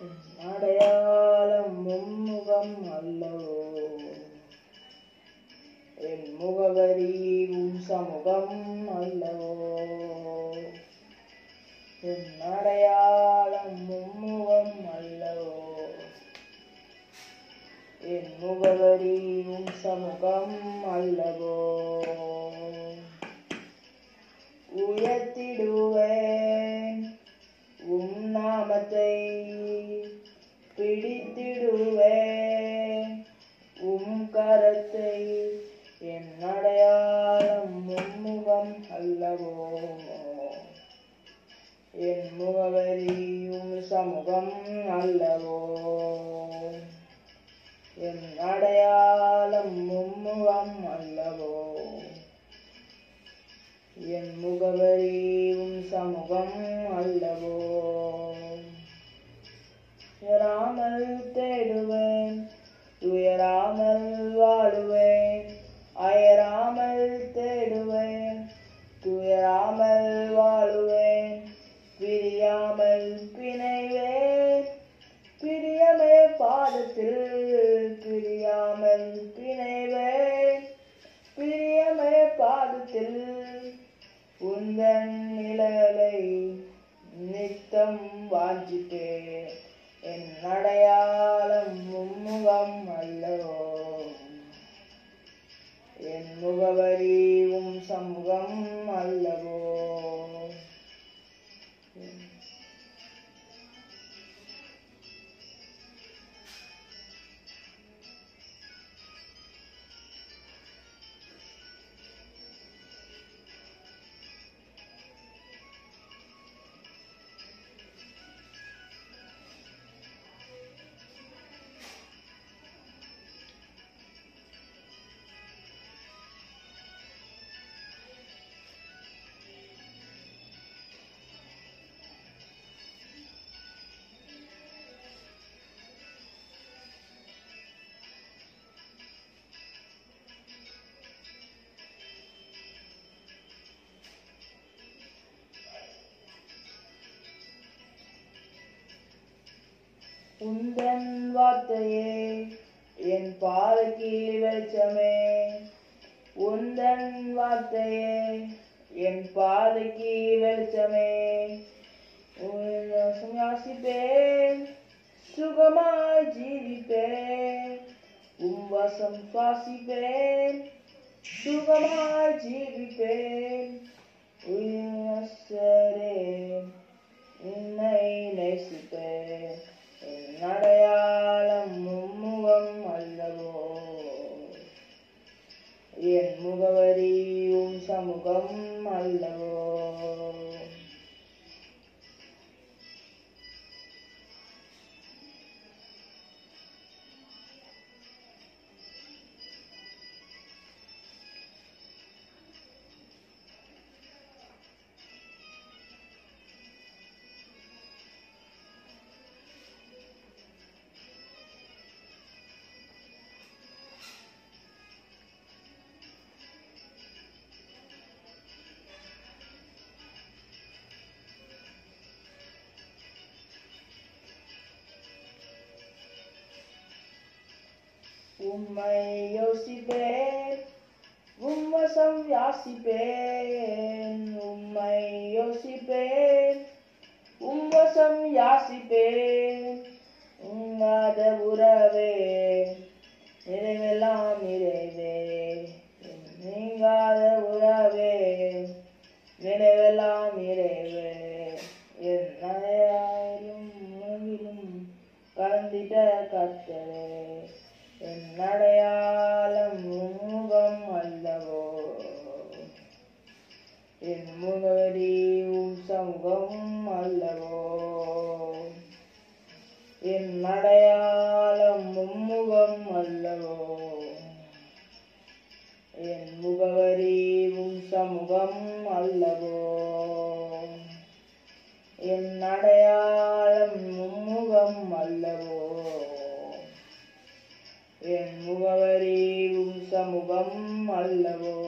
அடையாளம் மும்முகம் அல்லவோ என் முகவரி உன் சமூகம் அல்லவோ என் அடையாளம் மும்முகம் அல்லவோ என் முகவரி உன் சமூகம் அல்லவோ உயர்த்திடுவேன் உம் நாமத்தை பிடித்திடுவேன் உம் கரத்தை என் அடையாளம் மும்முகம் அல்லவோ என் முகவரி உம் சமூகம் அல்லவோ என் அடையாளம் மும்முகம் அல்லவோ என் முகவரி உம் சமூகம் அல்லவோ உயராமல் தேடுவேன் உயராமல் வாழுவேன் அயராமல் தேடுவேன் துயராமல் வாழுவேன் பிரியாமல் பிணைவேன் பிரியமே பாதத்தில் பிரியாமல் பிணைவேன் பிரியமே பாதத்தில் உந்தன் நிழலை நித்தம் வாஞ்சிப்பேன் என் அடையாளம் மும்முகம் அல்லவோ என் முகவரி உம் சமூகம் அல்லவோ உந்தன் வார்த்தையே என் பாதைக்கு வெளிச்சமே உந்தன் வார்த்தையே என் பாதைக்கு வெளிச்சமே உன் சுவாசிப்பேன் சுகமாய் ஜீவிப்பேன் உம் வசம் சுவாசிப்பேன் சுகமாய் ஜீவிப்பேன் உயர்சரேன் உன்னை நேசிப்பேன் என் அடையாளம் மும்முகம் அல்லவோ என் முகவரி உம் சமூகம் அல்லவோ உம்மை யோசிப்பேன் உம்மசம் யாசிப்பேன் உம்மை யோசிப்பேன் உம்மசம் யாசிப்பேன் உங்காத உறவே நிறைவெல்லாம் நிறைவே நீங்காத உறவே நினைவெல்லாம் நிறைவே என் நடையாயிலும் உணவிலும் கலந்திட்ட கத்தரே என் அடையாளம் முகம் அல்லவோ என் முகவரி உம் சமூகம் அல்லவோ என் அடையாளம் மும்முகம் அல்லவோ என் முகவரி உம் சமூகம் அல்லவோ என் அடையாளம் மும்முகம் அல்லவோ என் முகவரி உம் சமூகம் அல்லவோ